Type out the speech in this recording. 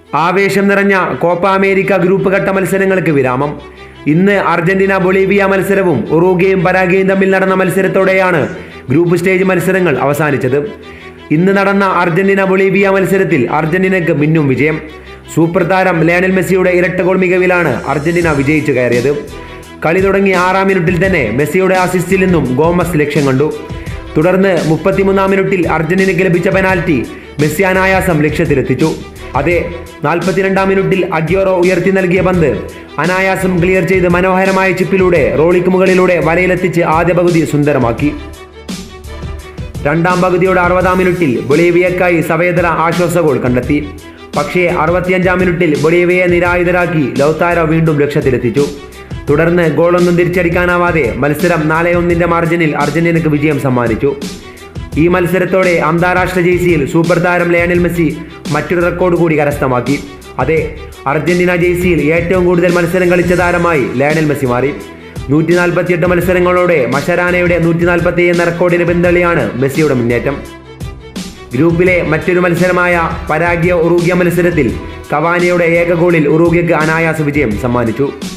ആവേശം നിറഞ്ഞ Copa America group ഘട്ട മത്സരങ്ങൾക്ക് വിരാമം ഇന്ന് അർജന്റീന ബൊളീവിയ മത്സരവും ഉറുഗയും പരാഗയും തമ്മിൽ നടന്ന മത്സരത്തോടെയാണ് ഗ്രൂപ്പ് സ്റ്റേജ് മത്സരങ്ങൾ അവസാനിച്ചത് ഇന്ന് നടന്ന അർജന്റീന ബൊളീവിയ മത്സരത്തിൽ അർജന്റീനയ്ക്ക് മിന്നും വിജയം സൂപ്പർ താരം ലയണൽ മെസ്സിയുടെ ഇരട്ട ഗോൾ മികവിലാണ് അർജന്റീന വിജയിച്ചു കയറിയത് കളി തുടങ്ങി ആറാം മിനിറ്റിൽ തന്നെ മെസ്സിയുടെ അസിസ്റ്റിൽ നിന്നും ഗോമസ് ലക്ഷ്യം കണ്ടു തുടർന്ന് മുപ്പത്തിമൂന്നാം മിനിറ്റിൽ അർജന്റീനയ്ക്ക് ലഭിച്ച പെനാൽറ്റി മെസ്സി അനായാസം ലക്ഷ്യത്തിലെത്തിച്ചു അതെ നാൽപ്പത്തിരണ്ടാം മിനിറ്റിൽ അഗ്യോറോ ഉയർത്തി നൽകിയ പന്ത് അനായാസം ക്ലിയർ ചെയ്ത് മനോഹരമായ ചിപ്പിലൂടെ റോളിക്ക് മുകളിലൂടെ വലയിലെത്തിച്ച് ആദ്യ പകുതി സുന്ദരമാക്കി രണ്ടാം പകുതിയുടെ അറുപതാം മിനിറ്റിൽ ബൊളീവിയക്കായി സവേദര ആശ്വാസ ഗോൾ കണ്ടെത്തി പക്ഷേ അറുപത്തിയഞ്ചാം മിനിറ്റിൽ ബൊളീവിയയെ നിരായുധരാക്കി ലൗത്താരോ വീണ്ടും ലക്ഷ്യത്തിലെത്തിച്ചു തുടർന്ന് ഗോളൊന്നും തിരിച്ചടിക്കാനാവാതെ മത്സരം നാല് ഒന്നിന്റെ മാർജിനിൽ അർജന്റീനക്ക് വിജയം സമ്മാനിച്ചു ഈ മത്സരത്തോടെ അന്താരാഷ്ട്ര ജേഴ്സിയിൽ സൂപ്പർ താരം ലയണൽ മെസ്സി മറ്റൊരു റെക്കോർഡ് കൂടി കരസ്ഥമാക്കി അതെ അർജന്റീന ജേഴ്സിയിൽ ഏറ്റവും കൂടുതൽ മത്സരം കളിച്ച താരമായി ലയണൽ മെസ്സി മാറി നൂറ്റി നാൽപ്പത്തിയെട്ട് മത്സരങ്ങളോടെ മഷരാനയുടെ നൂറ്റി നാൽപ്പത്തി എന്ന റെക്കോർഡിന് പിന്തള്ളിയാണ് മെസ്സിയുടെ മുന്നേറ്റം ഗ്രൂപ്പിലെ മറ്റൊരു മത്സരമായ പരാഗ്യ ഉറൂഗ്യ മത്സരത്തിൽ കവാനിയുടെ ഏക ഗോളിൽ ഉറൂഗ്യക്ക് അനായാസ വിജയം സമ്മാനിച്ചു